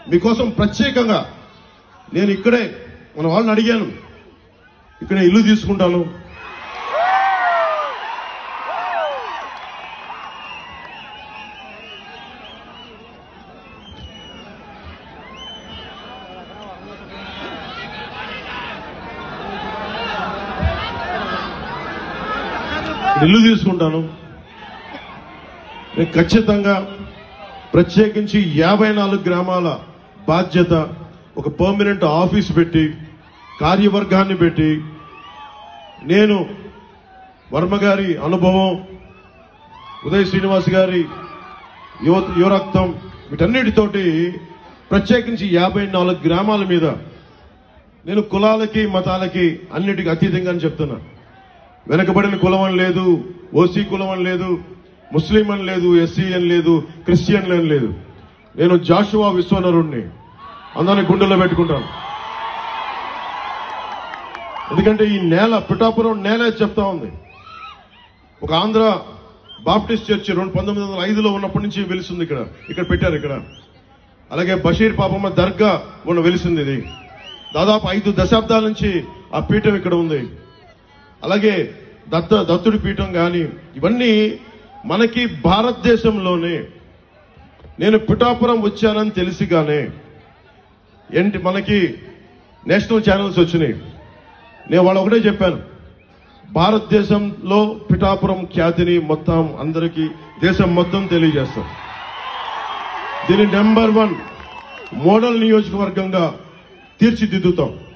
మీకోసం ప్రత్యేకంగా నేను ఇక్కడే మన వాళ్ళని అడిగాను ఇక్కడే ఇల్లు తీసుకుంటాను ఇల్లు తీసుకుంటాను నేను ఖచ్చితంగా ప్రత్యేకించి యాభై నాలుగు గ్రామాల బాధ్యత ఒక పర్మనెంట్ ఆఫీస్ పెట్టి కార్యవర్గాన్ని పెట్టి నేను వర్మ గారి అనుభవం ఉదయ్ శ్రీనివాస్ గారి యువ యువరక్తం వీటన్నిటితోటి ప్రత్యేకించి యాభై నాలుగు గ్రామాల మీద నేను కులాలకి మతాలకి అన్నిటికీ అతీతంగా అని చెప్తున్నా వెనకబడిన కులం అని లేదు ఓసీ కులం అని లేదు ముస్లిం అని లేదు ఎస్సీ అని లేదు క్రిస్టియన్ అని లేదు నేను జాషువా విశ్వనరుణ్ణి అందరిని గుండెల్లో పెట్టుకుంటాను ఎందుకంటే ఈ నేల పిఠాపురం నేలే చెప్తా ఉంది ఒక ఆంధ్ర బాప్టిస్ట్ చర్చ్ రెండు పంతొమ్మిది వందల ఐదులో ఉన్నప్పటి నుంచి వెలుస్తుంది ఇక్కడ ఇక్కడ పెట్టారు ఇక్కడ అలాగే బషీర్ పాపమ్మ దర్గా మొన్న వెలిసింది ఇది దాదాపు ఐదు దశాబ్దాల నుంచి ఆ పీఠం ఇక్కడ ఉంది అలాగే దత్త దత్తుడి పీఠం కానీ ఇవన్నీ మనకి భారతదేశంలోనే నేను పిఠాపురం వచ్చానని తెలిసిగానే ఏంటి మనకి నేషనల్ ఛానల్స్ వచ్చినాయి నేను వాళ్ళు ఒకటే చెప్పాను భారతదేశంలో పిఠాపురం ఖ్యాతిని మొత్తం అందరికీ దేశం మొత్తం తెలియజేస్తాం దీని నెంబర్ వన్ మోడల్ నియోజకవర్గంగా తీర్చిదిద్దుతాం